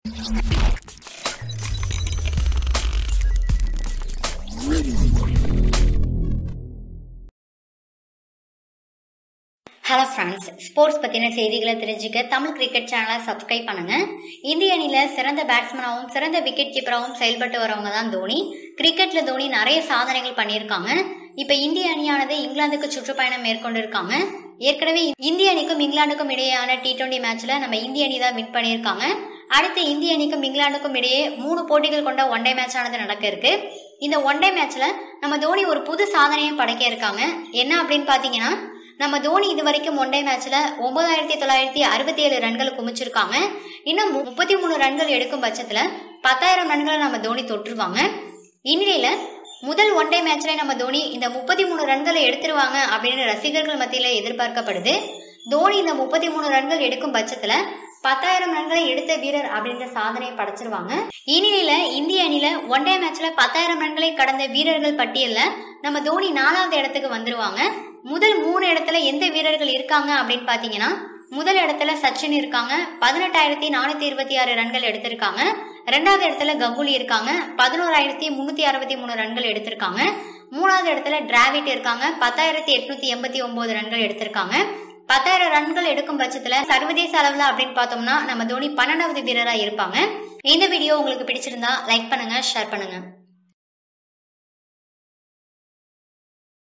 hello friends sports பற்றின செய்திகளை தெரிஞ்சுக்க தமிழ் கிரிக்கெட் சேனலை சப்ஸ்கிரைப் பண்ணுங்க இந்திய அணியில் சிறந்த பேட்ஸ்மனாகவும் சிறந்த விக்கெட் கீப்பராகவும் செயல்பட்டு வரவங்க தான் தோனி கிரிக்கெட்டில் தோனி நிறைய சாதனைகள் பண்ணியிருக்காங்க இப்போ இந்திய அணியானது இங்கிலாந்துக்கு சுற்றுப்பயணம் மேற்கொண்டிருக்காங்க ஏற்கனவே இந்திய அணிக்கும் இங்கிலாந்துக்கும் இடையேயான டி டுவெண்டி மேட்ச்சில் நம்ம இந்திய அணி தான் வின் பண்ணியிருக்காங்க அடுத்து இந்திய அணிக்கும் இங்கிலாந்துக்கும் இடையே மூணு போட்டிகள் கொண்ட ஒன் டே மேட்ச் ஆனது நடக்க இருக்கு இந்த ஒன் டே மேட்ச்சில் நம்ம தோனி ஒரு புது சாதனையும் படைக்க இருக்காங்க என்ன அப்படின்னு பார்த்தீங்கன்னா நம்ம தோனி இது வரைக்கும் ஒன் டே மேட்ச்ல ஒன்பதாயிரத்தி தொள்ளாயிரத்தி அறுபத்தி ஏழு ரன்கள் குமிச்சிருக்காங்க இன்னும் முப்பத்தி மூணு ரன்கள் எடுக்கும் பட்சத்துல பத்தாயிரம் ரன்களை நம்ம தோனி தொற்றுவாங்க இந்நிலையில முதல் ஒன் டே மேட்ச்ல நம்ம தோனி இந்த முப்பத்தி மூணு ரன்களை எடுத்துருவாங்க அப்படின்னு ரசிகர்கள் மத்தியில எதிர்பார்க்கப்படுது தோனி இந்த முப்பத்தி மூணு ரன்கள் எடுக்கும் பட்சத்துல பத்தாயிரம் ரன்களை எடுத்த வீரர் அப்படின்ற சாதனையை படைச்சிருவாங்க இந்நிலையில இந்திய அணியில ஒன் டே மேட்ச்ல பத்தாயிரம் ரன்களை கடந்த வீரர்கள் பட்டியல்ல நம்ம தோனி நாலாவது இடத்துக்கு வந்துருவாங்க முதல் மூணு இடத்துல எந்த வீரர்கள் இருக்காங்க அப்படின்னு பாத்தீங்கன்னா முதல் இடத்துல சச்சின் இருக்காங்க பதினெட்டாயிரத்தி நானூத்தி இருபத்தி ஆறு ரன்கள் எடுத்திருக்காங்க ரெண்டாவது இடத்துல கங்குலி இருக்காங்க பதினோராயிரத்தி முன்னூத்தி அறுபத்தி மூணு ரன்கள் எடுத்திருக்காங்க மூணாவது இடத்துல டிராவிட் இருக்காங்க பத்தாயிரத்தி எட்நூத்தி எண்பத்தி ஒன்பது ரன்கள் எடுத்திருக்காங்க பத்தாயிரம் ரன்கள் எடுக்கும் பட்சத்துல சர்வதேச அளவுல அப்படின்னு பார்த்தோம்னா நம்ம தோனி பன்னெண்டாவது வீரரா இருப்பாங்க இந்த வீடியோ உங்களுக்கு பிடிச்சிருந்தா லைக் பண்ணுங்க ஷேர் பண்ணுங்க